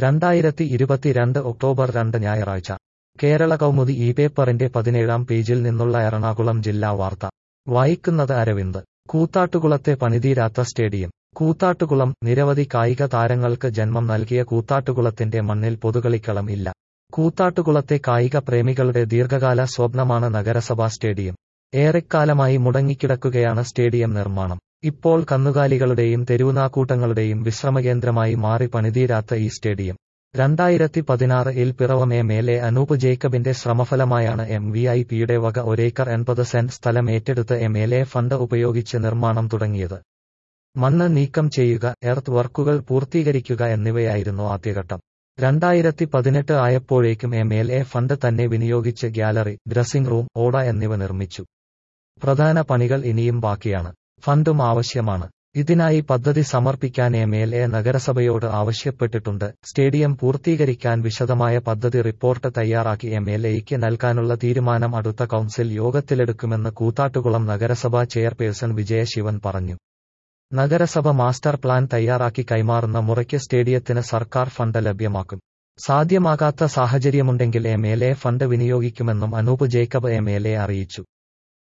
രണ്ടായിരത്തി ഇരുപത്തിരണ്ട് ഒക്ടോബർ രണ്ട് ഞായറാഴ്ച കേരള കൗമുദി ഈ പേപ്പറിന്റെ പതിനേഴാം പേജിൽ നിന്നുള്ള എറണാകുളം ജില്ലാ വാർത്ത വായിക്കുന്നത് അരവിന്ദ് കൂത്താട്ടുകുളത്തെ പണിതീരാത്ത സ്റ്റേഡിയം കൂത്താട്ടുകുളം നിരവധി കായിക താരങ്ങൾക്ക് ജന്മം നൽകിയ കൂത്താട്ടുകുളത്തിന്റെ മണ്ണിൽ പൊതുകളിക്കളം ഇല്ല കൂത്താട്ടുകുളത്തെ കായിക പ്രേമികളുടെ ദീർഘകാല സ്വപ്നമാണ് നഗരസഭാ സ്റ്റേഡിയം ഏറെക്കാലമായി മുടങ്ങിക്കിടക്കുകയാണ് സ്റ്റേഡിയം നിർമ്മാണം ഇപ്പോൾ കന്നുകാലികളുടെയും തെരുവുനാക്കൂട്ടങ്ങളുടെയും വിശ്രമകേന്ദ്രമായി മാറി പണിതീരാത്ത ഈ സ്റ്റേഡിയം രണ്ടായിരത്തി പതിനാറിൽ Piravom M L A Anoop ജേക്കബിന്റെ ശ്രമഫലമായാണ് എം വി ഐ പിയുടെ വക ഒരേക്കർ എൺപത് സെന്റ് സ്ഥലം ഏറ്റെടുത്ത് എം എൽ എ ഫണ്ട് ഉപയോഗിച്ച് നിർമ്മാണം തുടങ്ങിയത് മണ്ണ് നീക്കം ചെയ്യുക എർത്ത് വർക്കുകൾ പൂർത്തീകരിക്കുക എന്നിവയായിരുന്നു ആദ്യഘട്ടം രണ്ടായിരത്തി പതിനെട്ട് ആയപ്പോഴേക്കും എം എൽ എ ഫണ്ട് തന്നെ വിനിയോഗിച്ച് ഗ്യാലറി ഡ്രസ്സിംഗ് റൂം ഓട എന്നിവ നിർമ്മിച്ചു പ്രധാന പണികൾ ഇനിയും ബാക്കിയാണ് ഫണ്ടും ആവശ്യമാണ് ഇതിനായി പദ്ധതി സമർപ്പിക്കാൻ എം എൽ എ നഗരസഭയോട് ആവശ്യപ്പെട്ടിട്ടുണ്ട് സ്റ്റേഡിയം പൂർത്തീകരിക്കാൻ വിശദമായ പദ്ധതി റിപ്പോർട്ട് തയ്യാറാക്കി എം എൽ എയ്ക്ക് നൽകാനുള്ള തീരുമാനം അടുത്ത കൗൺസിൽ യോഗത്തിലെടുക്കുമെന്ന് കൂത്താട്ടുകുളം നഗരസഭാ ചെയർപേഴ്സൺ വിജയശിവൻ പറഞ്ഞു നഗരസഭ മാസ്റ്റർ പ്ലാൻ തയ്യാറാക്കി കൈമാറുന്ന മുറയ്ക്ക് സ്റ്റേഡിയത്തിന് സർക്കാർ ഫണ്ട് ലഭ്യമാക്കും സാധ്യമാകാത്ത സാഹചര്യമുണ്ടെങ്കിൽ എം എൽ എ ഫണ്ട് വിനിയോഗിക്കുമെന്നും Anoop Jacob M L A അറിയിച്ചു